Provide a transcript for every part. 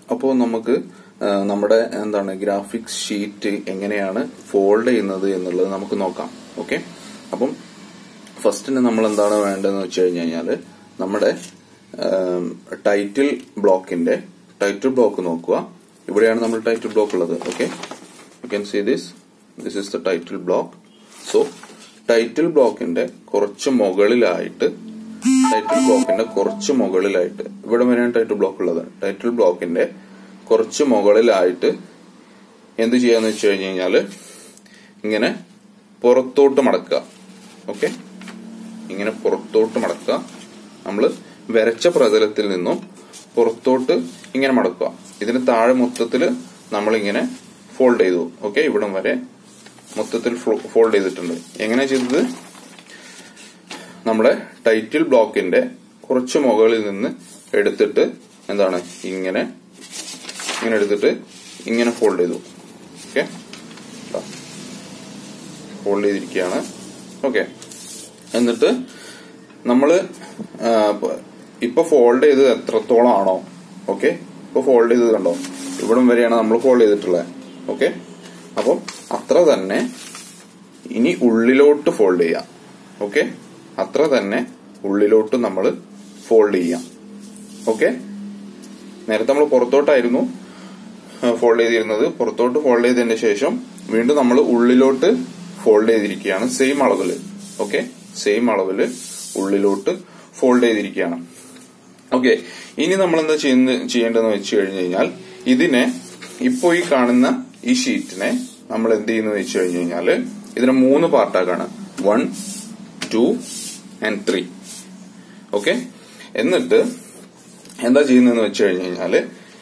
അപ്പോൾ നമുക്ക് ആ, നമ്മുടെ എന്താണ് ഗ്രാഫിക്സ് ഷീറ്റ് എങ്ങനെയാണ് ഫോൾഡ് ചെയ്യുന്നത് എന്നുള്ളത് നമുക്ക് നോക്കാം ഓക്കെ അപ്പം ഫസ്റ്റിന് നമ്മൾ എന്താണ് വേണ്ടതെന്ന് വെച്ച് കഴിഞ്ഞ് കഴിഞ്ഞാല് നമ്മുടെ ടൈറ്റിൽ ബ്ലോക്കിന്റെ ടൈറ്റിൽ ബ്ലോക്ക് നോക്കുക ഇവിടെയാണ് നമ്മൾ ടൈറ്റിൽ ബ്ലോക്ക് ഉള്ളത് okay you can see this this is the title block so title ബ്ലോക്കിന്റെ കുറച്ച് മുകളിലായിട്ട് ടൈറ്റിൽ ബ്ലോക്കിന്റെ കുറച്ച് മുകളിലായിട്ട് ഇവിടെ വരെയാണ് ടൈറ്റിൽ ബ്ലോക്ക് ഉള്ളത് ടൈറ്റിൽ ബ്ലോക്കിന്റെ കുറച്ച് മുകളിലായിട്ട് എന്ത് ചെയ്യാന്ന് വെച്ച് കഴിഞ്ഞ് കഴിഞ്ഞാല് ഇങ്ങനെ പുറത്തോട്ട് മടക്കുക ഓക്കെ ഇങ്ങനെ പുറത്തോട്ട് മടക്കുക നമ്മൾ വരച്ച പ്രതലത്തിൽ നിന്നും പുറത്തോട്ട് ഇങ്ങനെ മടക്കുക ഇതിന് താഴെ മൊത്തത്തിൽ നമ്മൾ ഇങ്ങനെ ഫോൾഡ് ചെയ്തു ഓക്കെ ഇവിടം വരെ മൊത്തത്തിൽ ഫോൾഡ് ചെയ്തിട്ടുണ്ട് എങ്ങനെ ചെയ്തത് നമ്മുടെ ടൈറ്റിൽ ബ്ലോക്കിന്റെ കുറച്ച് മുകളിൽ നിന്ന് എടുത്തിട്ട് എന്താണ് ഇങ്ങനെ ഇങ്ങനെ എടുത്തിട്ട് ഇങ്ങനെ ഫോൾഡ് ചെയ്തു ഓക്കെ ഫോൾഡ് ചെയ്തിരിക്കുകയാണ് ഓക്കെ എന്നിട്ട് നമ്മള് ആ, പ- ഇപ്പൊ ഫോൾഡ് ചെയ്തത് എത്രത്തോളം ആണോ ഓക്കെ ഇപ്പൊ ഫോൾഡ് ചെയ്തത് കണ്ടോ ഇവിടം വരെയാണ് നമ്മൾ ഫോൾഡ് ചെയ്തിട്ടുള്ളത് ഓക്കെ അപ്പം അത്ര തന്നെ ഇനി ഉള്ളിലോട്ട് ഫോൾഡ് ചെയ്യാം ഓക്കെ അത്ര തന്നെ ഉള്ളിലോട്ട് നമ്മൾ ഫോൾഡ് ചെയ്യാം ഓക്കെ നേരത്തെ നമ്മൾ പുറത്തോട്ടായിരുന്നു ഫോൾഡ് ചെയ്തിരുന്നത് പുറത്തോട്ട് ഫോൾഡ് ചെയ്തതിന് ശേഷം വീണ്ടും നമ്മൾ ഉള്ളിലോട്ട് ഫോൾഡ് ചെയ്തിരിക്കുകയാണ് സെയിം അളവില് ഓക്കെ സെയിം അളവില് ഉള്ളിലോട്ട് ഫോൾഡ് ചെയ്തിരിക്കുകയാണ് ഓക്കെ ഇനി നമ്മൾ എന്താ ചെയ്യുന്ന ചെയ്യേണ്ടതെന്ന് വെച്ച് കഴിഞ്ഞു കഴിഞ്ഞാൽ ഇതിനെ ഇപ്പോ ഈ കാണുന്ന ഈ ഷീറ്റിനെ നമ്മൾ എന്ത് ചെയ്യുന്നു വെച്ച് കഴിഞ്ഞു കഴിഞ്ഞാല് ഇതിനെ മൂന്ന് പാർട്ടാക്കാണ് one two and three okay എന്നിട്ട് എന്താ ചെയ്യുന്നതെന്ന് വെച്ച് കഴിഞ്ഞു കഴിഞ്ഞാല്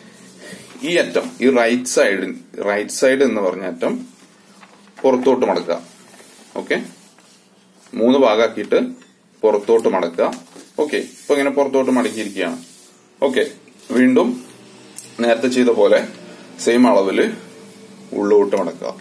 ഈ അറ്റം ഈ റൈറ്റ് സൈഡ് റൈറ്റ് സൈഡ് എന്ന് പറഞ്ഞ അറ്റം പുറത്തോട്ട് മടക്കുക ഓക്കെ മൂന്ന് ഭാഗമാക്കിയിട്ട് പുറത്തോട്ട് മടക്കുക ഓക്കെ ഇപ്പൊ ഇങ്ങനെ പുറത്തോട്ട് മടക്കിയിരിക്കുകയാണ് ഓക്കെ വീണ്ടും നേരത്തെ ചെയ്ത പോലെ സെയിം അളവില് ഉള്ളോട്ട് മടക്കുക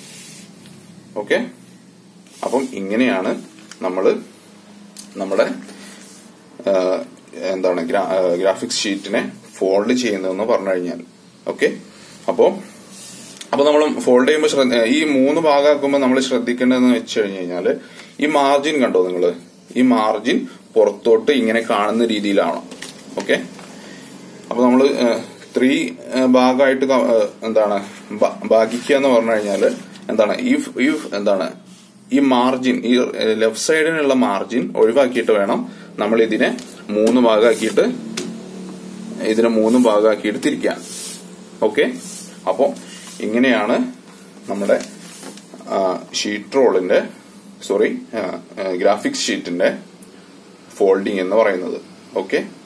ഓക്കെ അപ്പം ഇങ്ങനെയാണ് നമ്മൾ നമ്മുടെ ആ, എന്താണ് ഗ്രാഫിക്സ് ഷീറ്റിനെ ഫോൾഡ് ചെയ്യുന്നതെന്ന് പറഞ്ഞു കഴിഞ്ഞാൽ ഓക്കെ അപ്പോ അപ്പൊ നമ്മൾ ഫോൾഡ് ചെയ്യുമ്പോൾ ശ്രദ്ധ ഈ മൂന്ന് ഭാഗമാക്കുമ്പോൾ നമ്മൾ ശ്രദ്ധിക്കേണ്ടതെന്ന് വെച്ച് കഴിഞ്ഞു കഴിഞ്ഞാല് ഈ മാർജിൻ കണ്ടോ നിങ്ങൾ ഈ മാർജിൻ പുറത്തോട്ട് ഇങ്ങനെ കാണുന്ന രീതിയിലാണോ ഓക്കെ അപ്പൊ നമ്മൾ ത്രീ ഭാഗമായിട്ട് ക- ഏഹ്, എന്താണ് ഭ- ഭാഗിക്കുക എന്ന് പറഞ്ഞു കഴിഞ്ഞാല് എന്താണ് ഈ ഈ എന്താണ് ഈ മാർജിൻ ഈ ലെഫ്റ്റ് സൈഡിനുള്ള മാർജിൻ ഒഴിവാക്കിയിട്ട് വേണം നമ്മൾ ഇതിനെ മൂന്ന് ഭാഗമാക്കിയിട്ട് ഇതിനെ മൂന്ന് ഭാഗമാക്കിയിട്ട് തിരിക്കാൻ ഓക്കെ അപ്പോൾ ഇങ്ങനെയാണ് നമ്മുടെ ഷീറ്റ് റോളിന്റെ സോറി ഗ്രാഫിക്സ് ഷീറ്റിന്റെ ഫോൾഡിംഗ് എന്ന് പറയുന്നത് ഓക്കെ